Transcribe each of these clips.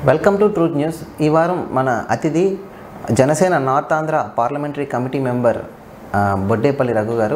Welcome to truth news ఈ వారం మన అతిథి Janasena north Andhra parliamentary committee member ఆ, బొడ్డేపల్లి రఘు గారు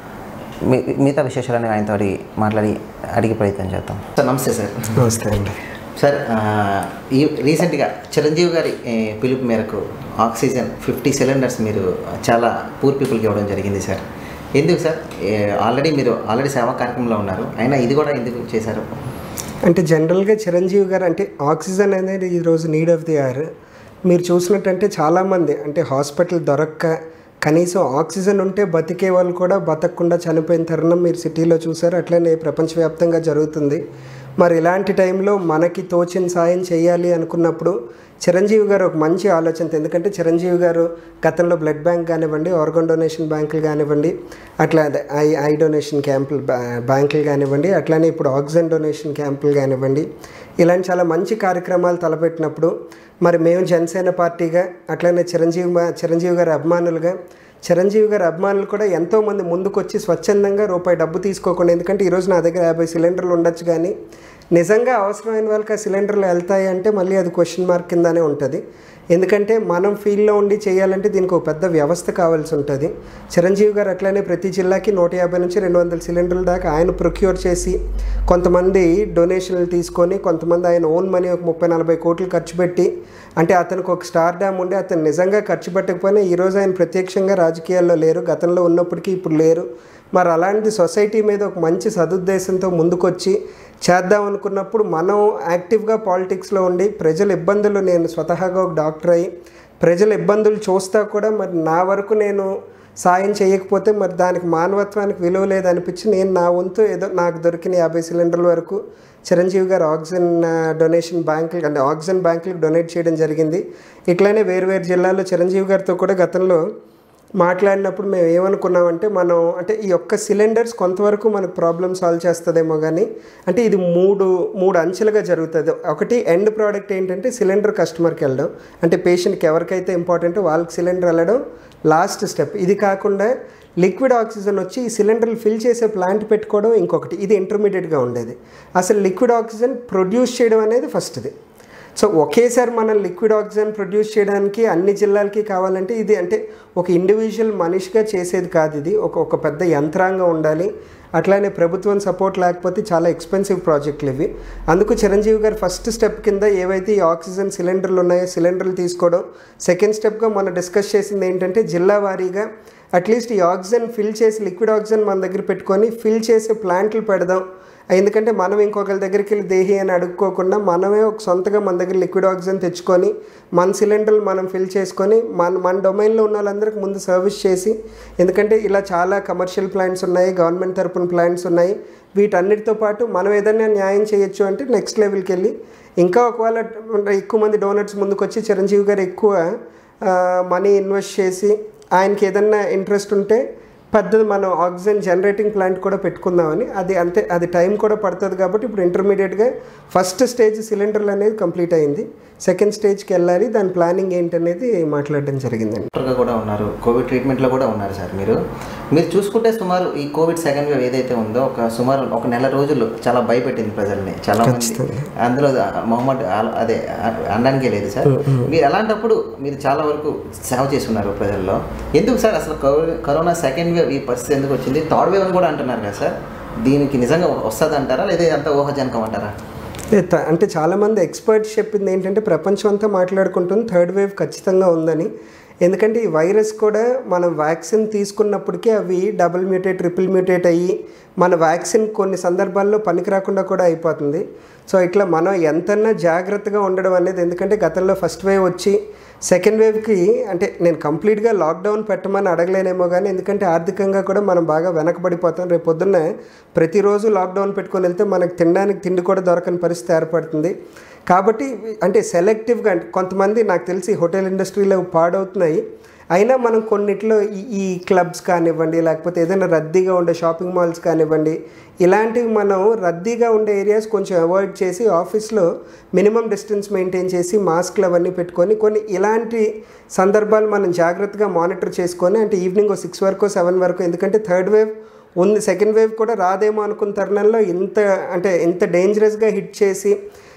మీ మిగతా విశేషాలని ఆయనతో అడిగి మాట్లాడి అడిగి ప్రయత్నం చేద్దాం సార్ నమస్తే సార్ నమస్తే అండి సార్ ఆ, ఈ రీసెంట్గా చిరంజీవి గారి ఏ, పిలుపు మేరకు ఆక్సిజన్ ఫిఫ్టీ సిలిండర్స్ మీరు చాలా పూర్ పీపుల్కి ఇవ్వడం జరిగింది సార్ ఎందుకు సార్ ఆల్రెడీ మీరు ఆల్రెడీ సేవా కార్యక్రమంలో ఉన్నారు అయినా ఇది కూడా ఎందుకు చేశారు అంటే జనరల్గా చిరంజీవి గారు అంటే ఆక్సిజన్ అనేది ఈరోజు నీడ్ ఆఫ్ ది అవర్ మీరు చూసినట్టంటే చాలామంది అంటే హాస్పిటల్ దొరక్క కనీసం ఆక్సిజన్ ఉంటే బతికే వాళ్ళు కూడా బతకకుండా చనిపోయిన తరుణం మీరు సిటీలో చూసారు అట్లనే ప్రపంచవ్యాప్తంగా జరుగుతుంది మరి ఇలాంటి టైంలో మనకి తోచిన సాయం చేయాలి అనుకున్నప్పుడు చిరంజీవి గారు ఒక మంచి ఆలోచన ఎందుకంటే చిరంజీవి గారు గతంలో బ్లడ్ బ్యాంక్ కానివ్వండి ఆర్గన్ డొనేషన్ బ్యాంకులు కానివ్వండి అట్లా అదే ఐ ఐ డొనేషన్ క్యాంపులు బ్యా- బ్యాంకులు కానివ్వండి అట్లానే ఇప్పుడు ఆక్సిజన్ డొనేషన్ క్యాంపులు కానివ్వండి ఇలాంటి చాలా మంచి కార్యక్రమాలు తలపెట్టినప్పుడు మరి మేము జనసేన పార్టీగా అట్లనే చిరంజీవి మా- చిరంజీవి గారి అభిమానులుగా చిరంజీవి గారి అభిమానులు కూడా ఎంతోమంది ముందుకు వచ్చి స్వచ్ఛందంగా రూపాయి డబ్బు తీసుకోకుండా ఎందుకంటే ఈరోజు నా దగ్గర యాభై సిలిండర్లు ఉండొచ్చు కానీ నిజంగా అవసరమైన వాళ్ళకి ఆ సిలిండర్లు వెళ్తాయి అంటే మళ్ళీ అది క్వశ్చన్ మార్క్ కిందనే ఉంటుంది ఎందుకంటే మనం ఫీల్డ్లో ఉండి చేయాలంటే దీనికి ఒక పెద్ద వ్యవస్థ కావాల్సి ఉంటుంది చిరంజీవి గారు అట్లనే ప్రతి జిల్లాకి నూట యాభై నుంచి రెండు వందల సిలిండర్ల దాకా ఆయన ప్రొక్యూర్ చేసి కొంతమంది డొనేషన్లు తీసుకొని కొంతమంది ఆయన ఓన్ మనీ ఒక ముప్పై నలభై కోట్లు ఖర్చు పెట్టి అంటే అతనికి ఒక స్టార్ డ్యామ్ ఉండి అతను నిజంగా ఖర్చు పెట్టకపోయినా ఈరోజు ఆయన ప్రత్యక్షంగా రాజకీయాల్లో లేరు గతంలో ఉన్నప్పటికీ ఇప్పుడు లేరు మరి అలాంటి సొసైటీ మీద ఒక మంచి సదుద్దేశంతో ముందుకొచ్చి చేద్దాం అనుకున్నప్పుడు మనం యాక్టివ్గా పాలిటిక్స్లో ఉండి ప్రజల ఇబ్బందులు నేను స్వతహాగా ఒక డాక్టర్ అయ్యి ప్రజల ఇబ్బందులు చూస్తా కూడా మరి నా వరకు నేను సాయం చేయకపోతే మరి దానికి మానవత్వానికి విలువ లేదనిపించి నేను నా వంతు ఏదో నాకు దొరికిన యాభై సిలిండర్ల వరకు చిరంజీవి గారు ఆక్సిజన్ ఆ, డొనేషన్ బ్యాంకులు అంటే ఆక్సిజన్ బ్యాంకులకు డొనేట్ చేయడం జరిగింది ఇట్లానే వేరు వేరు జిల్లాల్లో చిరంజీవి గారితో కూడా గతంలో మాట్లాడినప్పుడు మేము ఏమనుకున్నామంటే మనం అంటే ఈ యొక్క సిలిండర్స్ కొంతవరకు మనకు ప్రాబ్లమ్ సాల్వ్ చేస్తుందేమో కానీ అంటే ఇది మూడు మూడు అంచెలుగా జరుగుతుంది ఒకటి ఎండ్ ప్రోడక్ట్ ఏంటంటే సిలిండర్ కస్టమర్కి వెళ్ళడం అంటే పేషెంట్కి ఎవరికైతే ఇంపార్టెంట్ వాళ్ళకి సిలిండర్ వెళ్ళడం లాస్ట్ స్టెప్ ఇది కాకుండా లిక్విడ్ ఆక్సిజన్ వచ్చి ఈ సిలిండర్లు ఫిల్ చేసే ప్లాంట్ పెట్టుకోవడం ఇంకొకటి ఇది ఇంటర్మీడియట్గా ఉండేది అసలు లిక్విడ్ ఆక్సిజన్ ప్రొడ్యూస్ చేయడం అనేది ఫస్ట్ది సో ఒకేసారి మనం లిక్విడ్ ఆక్సిజన్ ప్రొడ్యూస్ చేయడానికి అన్ని జిల్లాలకి కావాలంటే ఇది అంటే ఒక ఇండివిజువల్ మనిషిగా చేసేది కాదు ఇది ఒక ఒక పెద్ద యంత్రాంగం ఉండాలి అట్లానే ప్రభుత్వం సపోర్ట్ లేకపోతే చాలా ఎక్స్పెన్సివ్ ప్రాజెక్టులు ఇవి అందుకు చిరంజీవి గారు ఫస్ట్ స్టెప్ కింద ఏవైతే ఈ ఆక్సిజన్ సిలిండర్లు ఉన్నాయో సిలిండర్లు తీసుకోవడం సెకండ్ స్టెప్గా మనం డిస్కస్ చేసింది ఏంటంటే జిల్లా వారీగా అట్లీస్ట్ ఈ ఆక్సిజన్ ఫిల్ చేసి లిక్విడ్ ఆక్సిజన్ మన దగ్గర పెట్టుకొని ఫిల్ చేసే ప్లాంట్లు పెడదాం ఎందుకంటే మనం ఇంకొకరి దగ్గరికి వెళ్ళి దేహి అని అడుక్కోకుండా మనమే ఒక సొంతగా మన దగ్గర లిక్విడ్ ఆక్సిజన్ తెచ్చుకొని మన సిలిండర్లు మనం ఫిల్ చేసుకొని మన మన డొమైన్లో ఉన్న వాళ్ళందరికీ ముందు సర్వీస్ చేసి ఎందుకంటే ఇలా చాలా కమర్షియల్ ప్లాంట్స్ ఉన్నాయి గవర్నమెంట్ తరపున ప్లాంట్స్ ఉన్నాయి వీటన్నిటితో పాటు మనం ఏదైనా న్యాయం చేయొచ్చు అంటే నెక్స్ట్ లెవెల్కి వెళ్ళి ఇంకా ఒకవేళ ఎక్కువ మంది డోనర్స్ ముందుకు వచ్చి చిరంజీవి గారు ఎక్కువ మనీ ఇన్వెస్ట్ చేసి ఆయనకి ఏదన్నా ఇంట్రెస్ట్ ఉంటే పెద్దది మనం ఆక్సిజన్ జనరేటింగ్ ప్లాంట్ కూడా పెట్టుకుందామని అది అంతే అది టైం కూడా పడుతుంది కాబట్టి ఇప్పుడు ఇంటర్మీడియట్గా ఫస్ట్ స్టేజ్ సిలిండర్లు అనేది కంప్లీట్ అయింది సెకండ్ స్టేజ్కి వెళ్ళాలి దాని ప్లానింగ్ ఏంటనేది మాట్లాడడం జరిగిందండి డాక్టర్గా కూడా ఉన్నారు కోవిడ్ ట్రీట్మెంట్లో కూడా ఉన్నారు సార్ మీరు మీరు చూసుకుంటే సుమారు ఈ కోవిడ్ సెకండ్ వేవ్ ఏదైతే ఉందో ఒక సుమారు ఒక నెల రోజులు చాలా భయపెట్టింది ప్రజల్ని చాలా మంది ఖచ్చితంగా. అందులో మొహమ్మద్ అల్- అదే అ- అనడానికే లేదు సార్ మీరు అలాంటప్పుడు మీరు చాలా వరకు సేవ చేస్తున్నారు ప్రజల్లో ఎందుకు సార్ అసలు కరో- కరోనా సెకండ్ వేవ్ ఈ పరిస్థితి ఎందుకు వచ్చింది థర్డ్ వేవ్ అని కూడా అంటున్నారు కదా సార్ దీనికి నిజంగా వస్తుంది అంటారా లేదా ఇదంతా ఊహజనకం అంటారా ఏ త- అంటే చాలామంది ఎక్స్పర్ట్స్ చెప్పింది ఏంటంటే ప్రపంచం అంతా మాట్లాడుకుంటుంది థర్డ్ వేవ్ ఖచ్చితంగా ఉందని ఎందుకంటే ఈ వైరస్ కూడా మనం వ్యాక్సిన్ తీసుకున్నప్పటికీ అవి డబుల్ మ్యూటేట్ ట్రిపుల్ మ్యూటేట్ అయ్యి మన వ్యాక్సిన్ కొన్ని సందర్భాల్లో పనికి రాకుండా కూడా అయిపోతుంది సో ఇట్లా మనం ఎంతన్నా జాగ్రత్తగా ఉండడం అనేది ఎందుకంటే గతంలో ఫస్ట్ వేవ్ వచ్చి సెకండ్ వేవ్కి అంటే నేను కంప్లీట్గా లాక్డౌన్ పెట్టమని అడగలేనేమో కానీ ఎందుకంటే ఆర్థికంగా కూడా మనం బాగా వెనకబడిపోతాం రేపు పొద్దున్న ప్రతిరోజు లాక్డౌన్ పెట్టుకొని వెళ్తే మనకు తినడానికి తిండి కూడా దొరకని పరిస్థితి ఏర్పడుతుంది కాబట్టి అంటే సెలెక్టివ్గా అంటే కొంతమంది నాకు తెలిసి హోటల్ ఇండస్ట్రీలో పాడవుతున్నాయి అయినా మనం కొన్నిట్లో ఈ ఈ క్లబ్స్ కానివ్వండి లేకపోతే ఏదైనా రద్దీగా ఉండే షాపింగ్ మాల్స్ కానివ్వండి ఇలాంటివి మనం రద్దీగా ఉండే ఏరియాస్ కొంచెం అవాయిడ్ చేసి ఆఫీస్లో మినిమం డిస్టెన్స్ మెయింటైన్ చేసి మాస్క్లు అవన్నీ పెట్టుకొని కొన్ని ఇలాంటి సందర్భాలు మనం జాగ్రత్తగా మానిటర్ చేసుకొని అంటే ఈవినింగ్ ఓ సిక్స్ వరకు సెవెన్ వరకు ఎందుకంటే థర్డ్ వేవ్ ఉంది సెకండ్ వేవ్ కూడా రాదేమో అనుకున్న తరుణంలో ఇంత అంటే ఇంత డేంజరస్గా హిట్ చేసి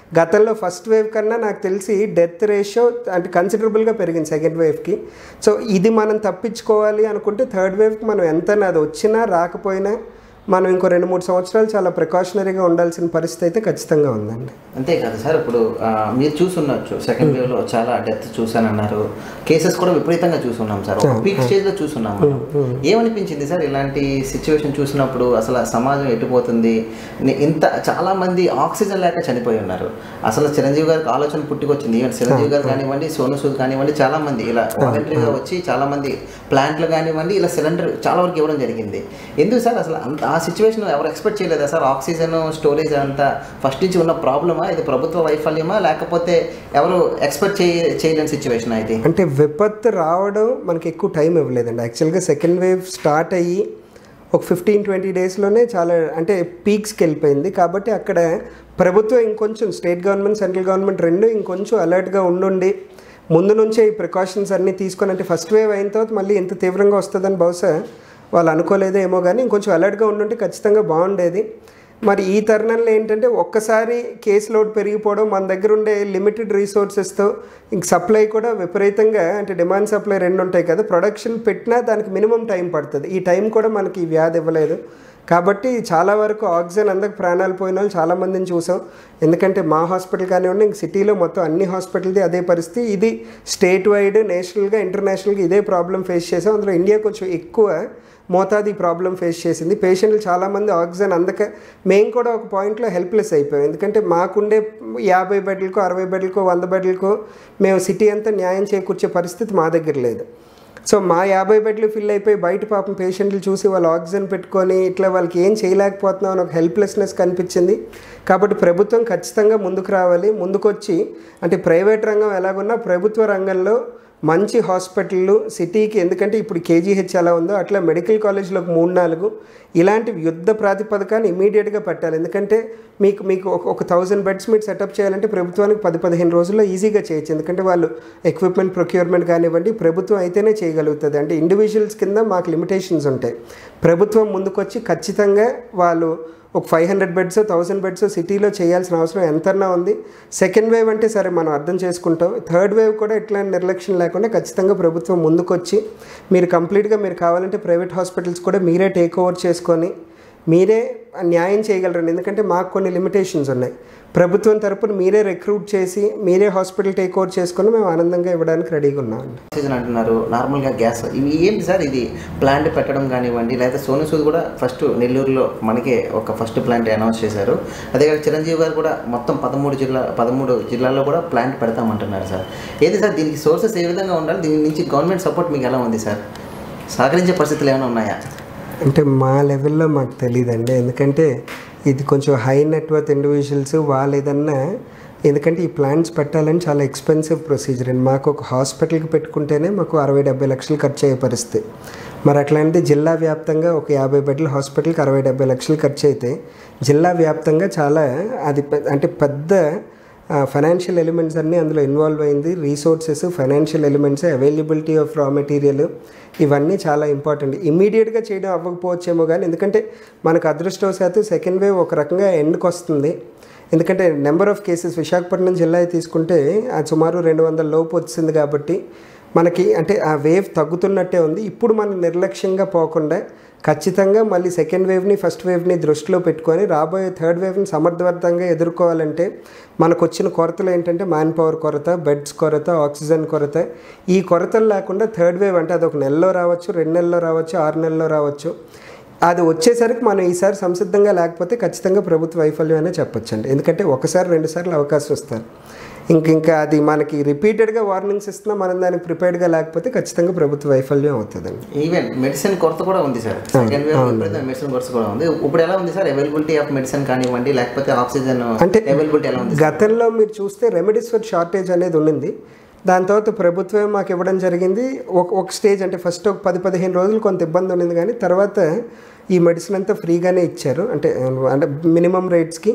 గతంలో ఫస్ట్ వేవ్ కన్నా నాకు తెలిసి డెత్ రేషియో అంటే కన్సిడరబుల్గా పెరిగింది సెకండ్ వేవ్కి సో ఇది మనం తప్పించుకోవాలి అనుకుంటే థర్డ్ వేవ్కి మనం ఎంత అది వచ్చినా రాకపోయినా మనం ఇంకో రెండు మూడు సంవత్సరాలు చాలా ప్రికాషనరీగా ఉండాల్సిన పరిస్థితి అయితే ఖచ్చితంగా ఉందండి అంతేకాదు సార్ ఇప్పుడు ఆ, మీరు చూసుండొచ్చు సెకండ్ వేవ్ లో చాలా డెత్ చూసానన్నారు కేసెస్ కూడా విపరీతంగా చూసున్నాం సార్ ఒక పీక్ స్టేజ్ లో చూసున్నాం మనం. ఏమనిపించింది సార్ ఇలాంటి సిచ్యువేషన్ చూసినప్పుడు అసలు ఆ సమాజం ఎటుపోతుంది ని- ఇంత చాలా మంది ఆక్సిజన్ లేక చనిపోయి ఉన్నారు అసలు చిరంజీవి గారికి ఆలోచన పుట్టుకొచ్చింది ఈవెన్ చిరంజీవి గారు కానివ్వండి సోను సూద్ కానివ్వండి చాలా మంది ఇలా వాలంటరీగా వచ్చి చాలా మంది ప్లాంట్లు కానివ్వండి ఇలా సిలిండర్ చాలా వరకు ఇవ్వడం జరిగింది ఎందుకు సార్ అసలు అంత ఆ సిచ్యువేషన్ ఎవరు ఎక్స్పెక్ట్ చేయలేదా సార్ ఆక్సిజన్ స్టోరేజ్ అంతా ఫస్ట్ నుంచి ఉన్న ప్రాబ్లమా ఇది ప్రభుత్వ వైఫల్యమా లేకపోతే ఎవరు ఎక్స్పెక్ట్ చేయ చేయలేని సిచ్యువేషన్ ఇది అంటే విపత్తు రావడం మనకి ఎక్కువ టైం ఇవ్వలేదండి యాక్చువల్గా సెకండ్ వేవ్ స్టార్ట్ అయ్యి ఒక ఫిఫ్టీన్ ట్వంటీ డేస్లోనే చాలా అంటే పీక్స్కి వెళ్ళిపోయింది కాబట్టి అక్కడ ప్రభుత్వం ఇంకొంచెం స్టేట్ గవర్నమెంట్ సెంట్రల్ గవర్నమెంట్ రెండు ఇంకొంచెం అలర్ట్గా ఉండుండి ముందు నుంచే ఈ ప్రికాషన్స్ అన్నీ తీసుకొని అంటే ఫస్ట్ వేవ్ అయిన తర్వాత మళ్ళీ ఇంత తీవ్రంగా వస్తుందని బహుశా వాళ్ళు అనుకోలేదో ఏమో కానీ ఇంకొంచెం అలర్ట్గా ఉండుంటే ఖచ్చితంగా బాగుండేది మరి ఈ తరుణంలో ఏంటంటే ఒక్కసారి కేసు లోడ్ పెరిగిపోవడం మన దగ్గర ఉండే లిమిటెడ్ రీసోర్సెస్తో ఇంక సప్లై కూడా విపరీతంగా అంటే డిమాండ్ సప్లై రెండు ఉంటాయి కదా ప్రొడక్షన్ పెట్టినా దానికి మినిమం టైం పడుతుంది ఈ టైం కూడా మనకి ఈ వ్యాధి ఇవ్వలేదు కాబట్టి చాలా వరకు ఆక్సిజన్ అందరికి ప్రాణాలు పోయిన వాళ్ళు చాలామందిని చూసాం ఎందుకంటే మా హాస్పిటల్ కానివ్వండి ఇంక సిటీలో మొత్తం అన్ని హాస్పిటల్ది అదే పరిస్థితి ఇది స్టేట్ వైడ్ నేషనల్గా ఇంటర్నేషనల్గా ఇదే ప్రాబ్లం ఫేస్ చేసాం అందులో ఇండియా కొంచెం ఎక్కువ మోతాది ప్రాబ్లం ఫేస్ చేసింది పేషెంట్లు చాలామంది ఆక్సిజన్ అందక మేము కూడా ఒక పాయింట్లో హెల్ప్లెస్ అయిపోయాం ఎందుకంటే మాకుండే యాభై బెడ్లకో అరవై బెడ్లకో వంద బెడ్లకో మేము సిటీ అంతా న్యాయం చేకూర్చే పరిస్థితి మా దగ్గర లేదు సో మా యాభై బెడ్లు ఫిల్ అయిపోయి బయట పాపం పేషెంట్లు చూసి వాళ్ళు ఆక్సిజన్ పెట్టుకొని ఇట్లా వాళ్ళకి ఏం చేయలేకపోతున్నాం అని ఒక హెల్ప్లెస్నెస్ కనిపించింది కాబట్టి ప్రభుత్వం ఖచ్చితంగా ముందుకు రావాలి ముందుకొచ్చి అంటే ప్రైవేట్ రంగం ఎలాగున్నా ప్రభుత్వ రంగంలో మంచి హాస్పిటళ్ళు సిటీకి ఎందుకంటే ఇప్పుడు కేజీహెచ్ ఎలా ఉందో అట్లా మెడికల్ కాలేజ్లో ఒక మూడు నాలుగు ఇలాంటి యుద్ధ ప్రాతిపదికాన్ని ఇమీడియట్గా పెట్టాలి ఎందుకంటే మీకు మీకు ఒక ఒక థౌజండ్ బెడ్స్ మీరు సెటప్ చేయాలంటే ప్రభుత్వానికి పది పదిహేను రోజుల్లో ఈజీగా చేయొచ్చు ఎందుకంటే వాళ్ళు ఎక్విప్మెంట్ ప్రొక్యూర్మెంట్ కానివ్వండి ప్రభుత్వం అయితేనే చేయగలుగుతుంది అంటే ఇండివిజువల్స్ కింద మాకు లిమిటేషన్స్ ఉంటాయి ప్రభుత్వం ముందుకొచ్చి ఖచ్చితంగా వాళ్ళు ఒక five hundred beds thousand beds సిటీలో చేయాల్సిన అవసరం ఎంతన్నా ఉంది సెకండ్ వేవ్ అంటే సరే మనం అర్థం చేసుకుంటాం థర్డ్ వేవ్ కూడా ఇట్లాంటి నిర్లక్ష్యం లేకుండా ఖచ్చితంగా ప్రభుత్వం ముందుకొచ్చి మీరు కంప్లీట్గా మీరు కావాలంటే ప్రైవేట్ హాస్పిటల్స్ కూడా మీరే టేక్ ఓవర్ చేసుకొని మీరే న్యాయం చేయగలరండి ఎందుకంటే మాకు కొన్ని లిమిటేషన్స్ ఉన్నాయి ప్రభుత్వం తరపున మీరే రిక్రూట్ చేసి మీరే హాస్పిటల్ టేక్ ఓవర్ చేసుకొని మేము ఆనందంగా ఇవ్వడానికి రెడీగా ఉన్నామండి ఆక్సిజన్ అంటున్నారు నార్మల్గా గ్యాస్ ఇవి ఏంటి సార్ ఇది ప్లాంట్ పెట్టడం కానివ్వండి లేదా సోను సూద్ కూడా ఫస్ట్ నెల్లూరులో మనకే ఒక ఫస్ట్ ప్లాంట్ అనౌన్స్ చేశారు అదే కాక చిరంజీవి గారు కూడా మొత్తం పదమూడు జిల్లా పదమూడు జిల్లాల్లో కూడా ప్లాంట్ పెడతామంటున్నారు సార్ ఏది సార్ దీనికి సోర్సెస్ ఏ విధంగా ఉండాలి దీని నుంచి గవర్నమెంట్ సపోర్ట్ మీకు ఎలా ఉంది సార్ సహకరించే పరిస్థితులు ఏమైనా ఉన్నాయా అంటే మా లెవెల్లో మాకు తెలియదండి ఎందుకంటే ఇది కొంచెం హై నెట్వర్త్ ఇండివిజువల్స్ వాళ్ళు ఏదన్నా ఎందుకంటే ఈ ప్లాంట్స్ పెట్టాలని చాలా ఎక్స్పెన్సివ్ ప్రొసీజర్ అండి మాకు ఒక హాస్పిటల్కి పెట్టుకుంటేనే మాకు అరవై డెబ్బై లక్షలు ఖర్చు అయ్యే పరిస్థితి మరి అట్లాంటి జిల్లా వ్యాప్తంగా ఒక యాభై బెడ్ల హాస్పిటల్కి అరవై డెబ్బై లక్షలు ఖర్చు అయితే జిల్లా వ్యాప్తంగా చాలా అది పె- అంటే పెద్ద ఫైనాన్షియల్ ఎలిమెంట్స్ అన్నీ అందులో ఇన్వాల్వ్ అయింది resources financial elements availability of raw material ఇవన్నీ చాలా ఇంపార్టెంట్ ఇమీడియట్గా చేయడం అవ్వకపోవచ్చేమో కానీ ఎందుకంటే మనకు అదృష్టవశాత్తు సెకండ్ వేవ్ ఒక రకంగా ఎండ్కి వస్తుంది ఎందుకంటే నెంబర్ ఆఫ్ కేసెస్ విశాఖపట్నం జిల్లా తీసుకుంటే అది సుమారు రెండు వందల లోపు వచ్చింది కాబట్టి మనకి అంటే ఆ వేవ్ తగ్గుతున్నట్టే ఉంది ఇప్పుడు మనం నిర్లక్ష్యంగా పోకుండా ఖచ్చితంగా మళ్ళీ సెకండ్ వేవ్ని ఫస్ట్ వేవ్ని దృష్టిలో పెట్టుకొని రాబోయే థర్డ్ వేవ్ని సమర్థవంతంగా ఎదుర్కోవాలంటే మనకు వచ్చిన కొరతలు ఏంటంటే మ్యాన్ పవర్ కొరత బెడ్స్ కొరత ఆక్సిజన్ కొరత ఈ కొరతలు లేకుండా థర్డ్ వేవ్ అంటే అది ఒక నెలలో రావచ్చు రెండు నెలల్లో రావచ్చు ఆరు నెలల్లో రావచ్చు అది వచ్చేసరికి మనం ఈసారి సంసిద్ధంగా లేకపోతే ఖచ్చితంగా ప్రభుత్వ వైఫల్యం అనే చెప్పొచ్చండి ఎందుకంటే ఒకసారి రెండు సార్లు అవకాశం వస్తారు ఇంక ఇంకా అది మనకి రిపీటెడ్గా వార్నింగ్స్ ఇస్తున్నా మనం దానికి ప్రిపేర్డ్గా లేకపోతే ఖచ్చితంగా ప్రభుత్వ వైఫల్యం అవుతుందండి ఈవెన్ మెడిసిన్ కొరత కూడా ఉంది సార్ సెకండ్ వేవ్ మెడిసిన్ కొరత కూడా ఉంది ఇప్పుడు ఎలా ఉంది సార్ అవైలబిలిటీ ఆఫ్ మెడిసిన్ కానివ్వండి లేకపోతే ఆక్సిజన్ అంటే అవైలబిలిటీ ఎలా ఉంది గతంలో మీరు చూస్తే రెమెడీస్ ఫర్ షార్టేజ్ అనేది ఉండింది దాని తర్వాత ప్రభుత్వం మాకు ఇవ్వడం జరిగింది ఒక ఒక స్టేజ్ అంటే ఫస్ట్ ఒక పది పదిహేను రోజులు కొంత ఇబ్బంది ఉండింది కానీ తర్వాత ఈ మెడిసిన్ అంతా ఫ్రీగానే ఇచ్చారు అంటే అంటే మినిమం రేట్స్కి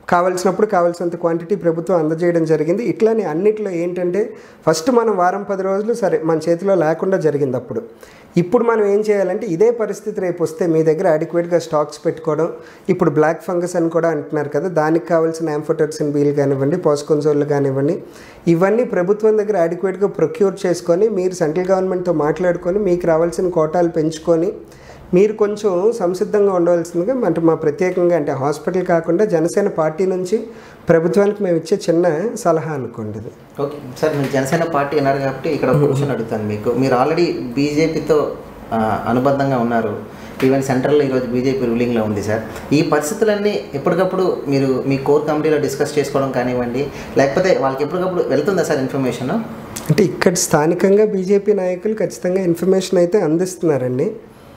కావాల్సినప్పుడు కావాల్సినంత క్వాంటిటీ ప్రభుత్వం అందజేయడం జరిగింది ఇట్లానే అన్నిట్లో ఏంటంటే ఫస్ట్ మనం వారం పది రోజులు సరే మన చేతిలో లేకుండా జరిగింది అప్పుడు ఇప్పుడు మనం ఏం చేయాలంటే ఇదే పరిస్థితి రేపు వస్తే మీ దగ్గర అడిక్వేట్గా స్టాక్స్ పెట్టుకోవడం ఇప్పుడు బ్లాక్ ఫంగస్ అని కూడా అంటున్నారు కదా దానికి కావాల్సిన యాంఫోటర్సిన్ బీల్ కానివ్వండి పోస్కొన్సోల్ కానివ్వండి ఇవన్నీ ప్రభుత్వం దగ్గర అడిక్వేట్గా ప్రొక్యూర్ చేసుకొని మీరు సెంట్రల్ గవర్నమెంట్తో మాట్లాడుకొని మీకు రావాల్సిన కోటాలు పెంచుకొని మీరు కొంచెం సంసిద్ధంగా ఉండవలసిందిగా అంటే మా ప్రత్యేకంగా అంటే హాస్పిటల్ కాకుండా జనసేన పార్టీ నుంచి ప్రభుత్వానికి మేము ఇచ్చే చిన్న సలహా అనుకోండి ఇది ఓకే సార్ మీరు జనసేన పార్టీ అన్నారు కాబట్టి ఇక్కడ ఒక క్వశ్చన్ అడుగుతాను మీకు మీరు ఆల్రెడీ బీజేపీతో అనుబద్ధంగా ఉన్నారు ఈవెన్ సెంట్రల్లో ఈరోజు బీజేపీ రూలింగ్లో ఉంది సార్ ఈ పరిస్థితులన్నీ ఎప్పటికప్పుడు మీరు మీ కోర్ కమిటీలో డిస్కస్ చేసుకోవడం కానివ్వండి లేకపోతే వాళ్ళకి ఎప్పటికప్పుడు వెళ్తుందా సార్ ఇన్ఫర్మేషన్ అంటే ఇక్కడ స్థానికంగా బీజేపీ నాయకులు ఖచ్చితంగా ఇన్ఫర్మేషన్ అయితే అందిస్తున్నారండి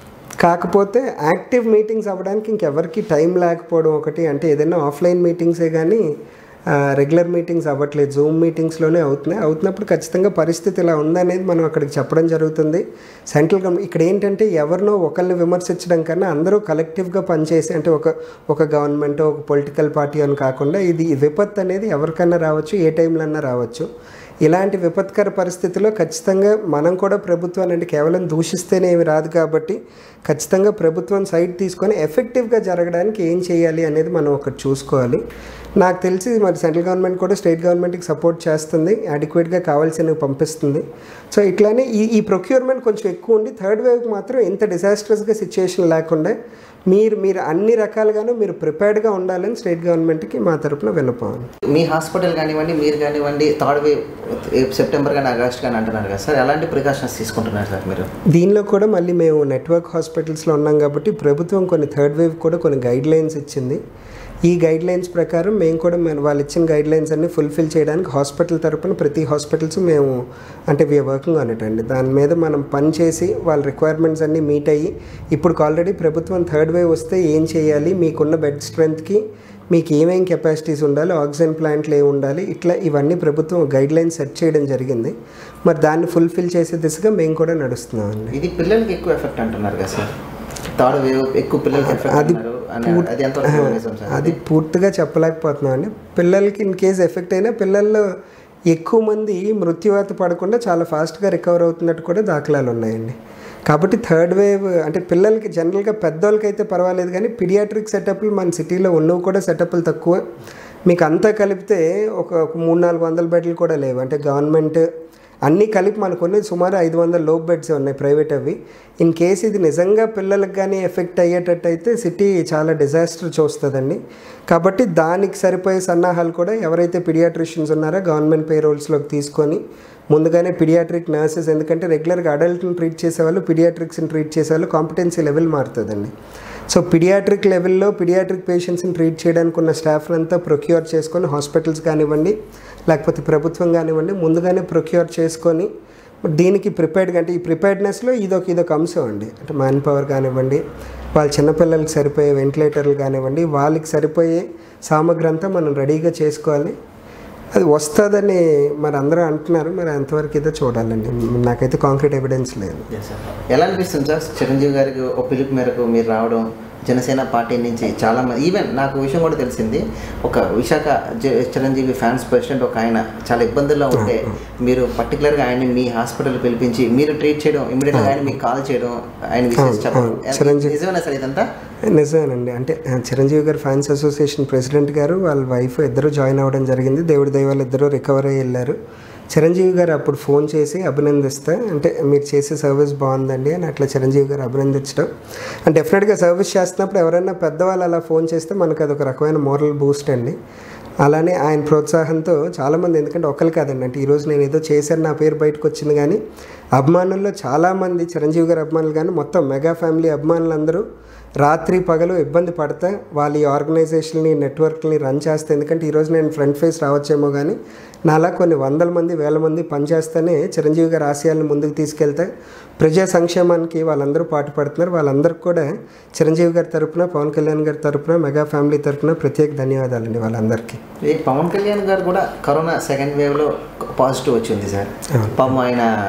కాకపోతే యాక్టివ్ మీటింగ్స్ అవ్వడానికి ఇంకెవరికి టైం లేకపోవడం ఒకటి అంటే ఏదైనా ఆఫ్లైన్ మీటింగ్సే కానీ రెగ్యులర్ మీటింగ్స్ అవ్వట్లేదు జూమ్ మీటింగ్స్లోనే అవుతున్నాయి అవుతున్నప్పుడు ఖచ్చితంగా పరిస్థితి ఇలా ఉందనేది మనం అక్కడికి చెప్పడం జరుగుతుంది సెంట్రల్ గవర్నమెంట్ ఇక్కడ ఏంటంటే ఎవరినో ఒకరిని విమర్శించడం కన్నా అందరూ కలెక్టివ్గా పనిచేసి అంటే ఒక ఒక గవర్నమెంట్ ఒక పొలిటికల్ పార్టీ అని కాకుండా ఇది విపత్తు అనేది ఎవరికన్నా రావచ్చు ఏ టైంలో అన్నా రావచ్చు ఇలాంటి విపత్కర పరిస్థితిలో ఖచ్చితంగా మనం కూడా ప్రభుత్వాన్ని అంటే కేవలం దూషిస్తేనే ఏమి రాదు కాబట్టి ఖచ్చితంగా ప్రభుత్వం సైడ్ తీసుకొని ఎఫెక్టివ్గా జరగడానికి ఏం చేయాలి అనేది మనం ఒకటి చూసుకోవాలి నాకు తెలిసి మరి సెంట్రల్ గవర్నమెంట్ కూడా స్టేట్ గవర్నమెంట్కి సపోర్ట్ చేస్తుంది అడిక్వేట్గా కావాల్సినవి పంపిస్తుంది సో ఇట్లానే ఈ ఈ ప్రొక్యూర్మెంట్ కొంచెం ఎక్కువ ఉండి థర్డ్ వేవ్కి మాత్రం ఇంత డిజాస్ట్రస్గా సిచ్యుయేషన్ లేకుండా మీరు మీరు అన్ని రకాలుగాను మీరు ప్రిపేర్డ్గా ఉండాలని స్టేట్ గవర్నమెంట్కి మా తరపున విన్నపం మీ హాస్పిటల్ కానివ్వండి మీరు కానివ్వండి థర్డ్ వేవ్ సెప్టెంబర్ కానీ ఆగస్ట్ కానీ అంటున్నారు కదా సార్ ఎలాంటి ప్రికాషన్స్ తీసుకుంటున్నారు సార్ మీరు దీనిలో కూడా మళ్ళీ మేము నెట్వర్క్ హాస్పిటల్స్లో ఉన్నాం కాబట్టి ప్రభుత్వం కొన్ని థర్డ్ వేవ్ కూడా కొన్ని గైడ్ లైన్స్ ఇచ్చింది ఈ గైడ్ లైన్స్ ప్రకారం మేము కూడా మేము వాళ్ళు ఇచ్చిన గైడ్ లైన్స్ అన్ని ఫుల్ఫిల్ చేయడానికి హాస్పిటల్ తరపున ప్రతి హాస్పిటల్స్ మేము అంటే వీఆర్ వర్కింగ్ ఆన్ ఇట్ అండి దాని మీద మనం పని చేసి వాళ్ళ రిక్వైర్మెంట్స్ అన్నీ మీట్ అయ్యి ఇప్పుడు ఆల్రెడీ ప్రభుత్వం థర్డ్ వేవ్ వస్తే ఏం చేయాలి మీకున్న బెడ్ స్ట్రెంత్కి మీకు ఏమేం కెపాసిటీస్ ఉండాలి ఆక్సిజన్ ప్లాంట్లు ఏమి ఉండాలి ఇట్లా ఇవన్నీ ప్రభుత్వం గైడ్ లైన్స్ సెట్ చేయడం జరిగింది మరి దాన్ని ఫుల్ఫిల్ చేసే దిశగా మేము కూడా నడుస్తున్నాం అండి ఇది పిల్లలకి ఎక్కువ ఎఫెక్ట్ అంటున్నారు కదా సార్ థర్డ్ వేవ్ ఎక్కువ పిల్లలకి ఎఫెక్ట్ అంటున్నారు అని అది ఎంతవరకు నిజం సార్ అది పూర్తిగా చెప్పలేకపోతున్నాం అండి పిల్లలకి ఇన్ కేస్ ఎఫెక్ట్ అయినా పిల్లల్లో ఎక్కువ మంది మృత్యువాత పడకుండా చాలా ఫాస్ట్గా రికవర్ అవుతున్నట్టు కూడా దాఖలాలు ఉన్నాయండి కాబట్టి థర్డ్ వేవ్ అంటే పిల్లలకి జనరల్గా పెద్దోళ్ళకి అయితే పర్వాలేదు కానీ పిడియాట్రిక్ సెటప్లు మన సిటీలో ఉన్నవి కూడా సెటప్లు తక్కువ మీకు అంతా కలిపితే ఒక ఒక మూడు నాలుగు వందల బెడ్లు కూడా లేవు అంటే గవర్నమెంట్ అన్నీ కలిపి మనకు ఉన్నది సుమారు ఐదు వందల లోప్ బెడ్స్ ఉన్నాయి ప్రైవేట్ అవి ఇన్ కేసు ఇది నిజంగా పిల్లలకు కానీ ఎఫెక్ట్ అయ్యేటట్టు అయితే సిటీ చాలా డిజాస్టర్ చూస్తుందండి కాబట్టి దానికి సరిపోయే సన్నాహాలు కూడా ఎవరైతే పిడియాట్రిషియన్స్ ఉన్నారో గవర్నమెంట్ పే రోల్స్లోకి తీసుకొని ముందుగానే పిడియాట్రిక్ నర్సెస్ ఎందుకంటే రెగ్యులర్గా అడల్ట్ని ట్రీట్ చేసేవాళ్ళు పిడియాట్రిక్స్ని ట్రీట్ చేసేవాళ్ళు కాంపిటెన్సీ లెవెల్ మారుతుందండి సో పిడియాట్రిక్ లెవెల్లో పిడియాట్రిక్ పేషెంట్స్ని ట్రీట్ చేయడానికి ఉన్న స్టాఫ్ అంతా ప్రొక్యూర్ చేసుకొని హాస్పిటల్స్ కానివ్వండి లేకపోతే ప్రభుత్వం కానివ్వండి ముందుగానే ప్రొక్యూర్ చేసుకొని దీనికి ప్రిపేర్డ్గా అంటే ఈ ప్రిపేర్డ్నెస్లో ఇదొక ఇదొక అంశం అండి అంటే మ్యాన్ పవర్ కానివ్వండి వాళ్ళ చిన్నపిల్లలకి సరిపోయే వెంటిలేటర్లు కానివ్వండి వాళ్ళకి సరిపోయే సామగ్రి అంతా మనం రెడీగా చేసుకోవాలి అది వస్తుందని మరి అందరూ అంటున్నారు మరి ఎంతవరకు అయితే చూడాలండి నాకైతే కాంక్రీట్ ఎవిడెన్స్ లేదు Yes, sir. ఎలా అనిపిస్తుంది సార్ చిరంజీవి గారికి ఒక పిలుపు మేరకు మీరు రావడం జనసేన పార్టీ నుంచి చాలా మంది ఈవెన్ నాకు విషయం కూడా తెలిసింది ఒక విశాఖ జ- చిరంజీవి ఫ్యాన్స్ ప్రెసిడెంట్ ఒక ఆయన చాలా ఇబ్బందుల్లో ఉంటే మీరు పర్టికులర్గా ఆయన్ని మీ హాస్పిటల్ పిలిపించి మీరు ట్రీట్ చేయడం ఇమీడియట్గా ఆయన మీకు కాల్ చేయడం ఆయన విషయం చెప్పడం అవును. చిరంజీవి- నిజమేనా సార్ ఇదంతా నిజమేనండి అంటే ఆ, చిరంజీవి గారు ఫ్యాన్స్ అసోసియేషన్ ప్రెసిడెంట్ గారు వాళ్ళ వైఫ్ ఇద్దరు జాయిన్ అవ్వడం జరిగింది దేవుడి దైవాలు ఇద్దరు రికవర్ అయ్యి వెళ్ళారు చిరంజీవి గారు అప్పుడు ఫోన్ చేసి అభినందిస్తే అంటే మీరు చేసే సర్వీస్ బాగుందండి అని అట్లా చిరంజీవి గారు అభినందించడం అండ్ డెఫినెట్గా సర్వీస్ చేస్తున్నప్పుడు ఎవరైనా పెద్దవాళ్ళు అలా ఫోన్ చేస్తే మనకు అదొక రకమైన మోరల్ బూస్ట్ అండి అలానే ఆయన ప్రోత్సాహంతో చాలామంది ఎందుకంటే ఒకరు కాదండి అంటే ఈరోజు నేను ఏదో చేశాను నా పేరు బయటకు వచ్చింది కానీ అభిమానుల్లో చాలామంది చిరంజీవి గారి అభిమానులు కానీ మొత్తం మెగా ఫ్యామిలీ అభిమానులందరూ రాత్రి పగలు ఇబ్బంది పడతా వాళ్ళ ఈ ఆర్గనైజేషన్ని నెట్వర్క్ని రన్ చేస్తే ఎందుకంటే ఈరోజు నేను ఫ్రంట్ ఫేస్ రావచ్చేమో కానీ నాలా కొన్ని వందల మంది వేల మంది పనిచేస్తేనే చిరంజీవి గారి ఆశయాలను ముందుకు తీసుకెళ్తే ప్రజా సంక్షేమానికి వాళ్ళందరూ పాటు పడుతున్నారు వాళ్ళందరికీ కూడా చిరంజీవి గారి తరపున పవన్ కళ్యాణ్ గారి తరపున మెగా ఫ్యామిలీ తరపున ప్రత్యేక ధన్యవాదాలండి వాళ్ళందరికీ ఈ పవన్ కళ్యాణ్ గారు కూడా కరోనా సెకండ్ వేవ్లో పాజిటివ్ వచ్చింది సార్ పాపం ఆయన ఒక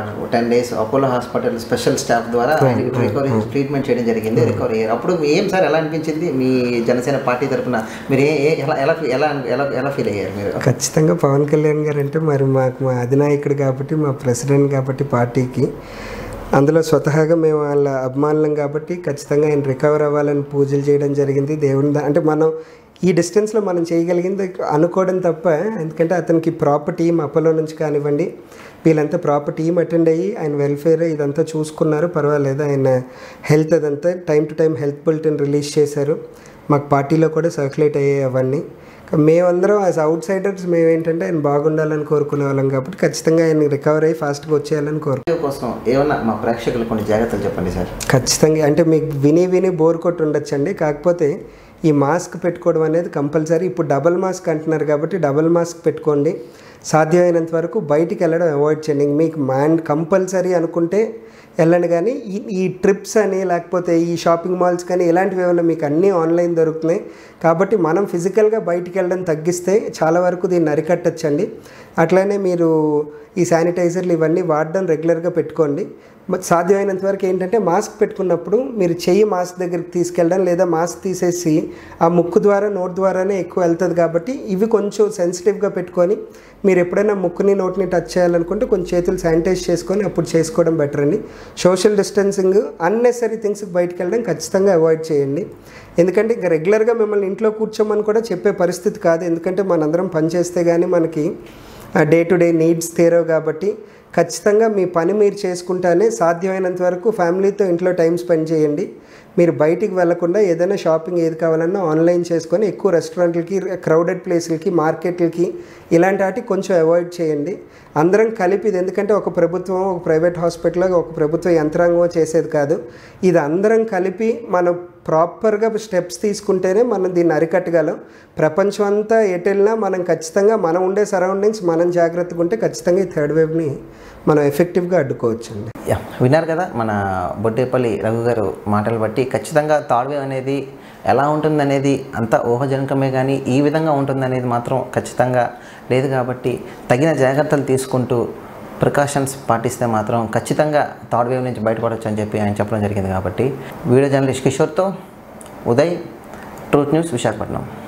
ten days Apollo hospital special staff ద్వారా ఆయనకి రికవరీ ట్రీట్మెంట్ చేయడం జరిగింది రికవరీ అయ్యారు అప్పుడు మీ ఏం సార్ ఎలా అనిపించింది మీ జనసేన పార్టీ తరఫున మీరు ఏ ఏ- ఎలా ఎలా ఎలా ఎలా ఎలా ఫీల్ అయ్యారు మీరు ఖచ్చితంగా పవన్ కళ్యాణ్ గారు అంటే మరి మాకు మా అధినాయకుడు కాబట్టి మా ప్రెసిడెంట్ కాబట్టి పార్టీకి అందులో స్వతహాగా మేము వాళ్ళ అభిమానులం కాబట్టి ఖచ్చితంగా ఆయన రికవర్ అవ్వాలని పూజలు చేయడం జరిగింది దేవుని దా- అంటే మనం ఈ డిస్టెన్స్లో మనం చేయగలిగింది అనుకోవడం తప్ప ఎందుకంటే అతనికి ప్రాపర్ టీం అపోలో నుంచి కానివ్వండి వీళ్ళంతా ప్రాపర్ టీం అటెండ్ అయ్యి ఆయన వెల్ఫేర్ ఇదంతా చూసుకున్నారు పర్వాలేదు ఆయన హెల్త్ అదంతా time to time health bulletin release చేశారు మాకు పార్టీలో కూడా సర్క్యులేట్ అయ్యాయి అవన్నీ కా- మేమందరం యాజ్ అవుట్ సైడర్స్ మేము ఏంటంటే ఆయన బాగుండాలని కోరుకునే వాళ్ళం కాబట్టి ఖచ్చితంగా ఆయన రికవర్ అయ్యి ఫాస్ట్గా వచ్చేయాలని కోరు వీడియో కోసం ఏమన్నా మా ప్రేక్షకులు కొన్ని జాగ్రత్తలు చెప్పండి సార్ ఖచ్చితంగా అంటే మీకు విని విని బోర్ కొట్టి ఉండొచ్చండి కాకపోతే ఈ మాస్క్ పెట్టుకోవడం అనేది కంపల్సరీ ఇప్పుడు డబల్ మాస్క్ అంటున్నారు కాబట్టి డబల్ మాస్క్ పెట్టుకోండి సాధ్యమైనంత వరకు బయటికి వెళ్ళడం అవాయిడ్ చేయండి ఇంక మీకు మ్యాన్ కంపల్సరీ అనుకుంటే వెళ్ళండి కానీ ఈ ఈ ట్రిప్స్ అని లేకపోతే ఈ షాపింగ్ మాల్స్ కానీ ఇలాంటివి ఏమైనా మీకు అన్నీ ఆన్లైన్ దొరుకుతున్నాయి కాబట్టి మనం ఫిజికల్గా బయటికి వెళ్ళడం తగ్గిస్తే చాలా వరకు దీన్ని అరికట్టచ్చండి అట్లనే మీరు ఈ శానిటైజర్లు ఇవన్నీ వాడడం రెగ్యులర్గా పెట్టుకోండి మ- సాధ్యమైనంత వరకు ఏంటంటే మాస్క్ పెట్టుకున్నప్పుడు మీరు చెయ్యి మాస్క్ దగ్గరికి తీసుకెళ్ళడం లేదా మాస్క్ తీసేసి ఆ ముక్కు ద్వారా నోట్ ద్వారానే ఎక్కువ వెళ్తుంది కాబట్టి ఇవి కొంచెం సెన్సిటివ్గా పెట్టుకొని మీరు ఎప్పుడైనా ముక్కుని నోటిని టచ్ చేయాలనుకుంటే కొంచెం చేతులు శానిటైజ్ చేసుకొని అప్పుడు చేసుకోవడం బెటర్ అండి సోషల్ డిస్టెన్సింగ్ అన్నెసరీ థింగ్స్కి బయటకు వెళ్ళడం ఖచ్చితంగా అవాయిడ్ చేయండి ఎందుకంటే ఇంకా రెగ్యులర్గా మిమ్మల్ని ఇంట్లో కూర్చోమని కూడా చెప్పే పరిస్థితి కాదు ఎందుకంటే మనందరం పనిచేస్తే కానీ మనకి డే టు డే నీడ్స్ తీరవు కాబట్టి ఖచ్చితంగా మీ పని మీరు చేసుకుంటానే సాధ్యమైనంత వరకు ఫ్యామిలీతో ఇంట్లో టైం స్పెండ్ చేయండి మీరు బయటికి వెళ్లకుండా ఏదైనా షాపింగ్ ఏది కావాలన్నా ఆన్లైన్ చేసుకొని ఎక్కువ రెస్టారెంట్లకి క్రౌడెడ్ ప్లేసులకి మార్కెట్లకి ఇలాంటి వాటికి కొంచెం అవాయిడ్ చేయండి అందరం కలిపి ఇది ఎందుకంటే ఒక ప్రభుత్వం ఒక ప్రైవేట్ హాస్పిటల్ ఒక ప్రభుత్వ యంత్రాంగం చేసేది కాదు ఇది అందరం కలిపి మనం ప్రాపర్గా స్టెప్స్ తీసుకుంటేనే మనం దీన్ని అరికట్టగలం ప్రపంచం అంతా ఎటు వెళ్ళినా మనం ఖచ్చితంగా మనం ఉండే సరౌండింగ్స్ మనం జాగ్రత్తగా ఉంటే ఖచ్చితంగా ఈ థర్డ్ వేవ్ని మనం ఎఫెక్టివ్గా అడ్డుకోవచ్చండి యా విన్నారు కదా మన బొడ్డేపల్లి రఘు గారు మాటలు బట్టి ఖచ్చితంగా థర్డ్ వేవ్ అనేది ఎలా ఉంటుందనేది అంత ఊహజనకమే కానీ ఈ విధంగా ఉంటుందనేది మాత్రం ఖచ్చితంగా లేదు కాబట్టి తగిన జాగ్రత్తలు తీసుకుంటూ ప్రికాషన్స్ పాటిస్తే మాత్రం ఖచ్చితంగా థర్డ్ వేవ్ నుంచి బయటపడవచ్చు అని చెప్పి ఆయన చెప్పడం జరిగింది కాబట్టి వీడియో జర్నలిస్ట్ కిషోర్తో ఉదయ్ ట్రూత్ న్యూస్ విశాఖపట్నం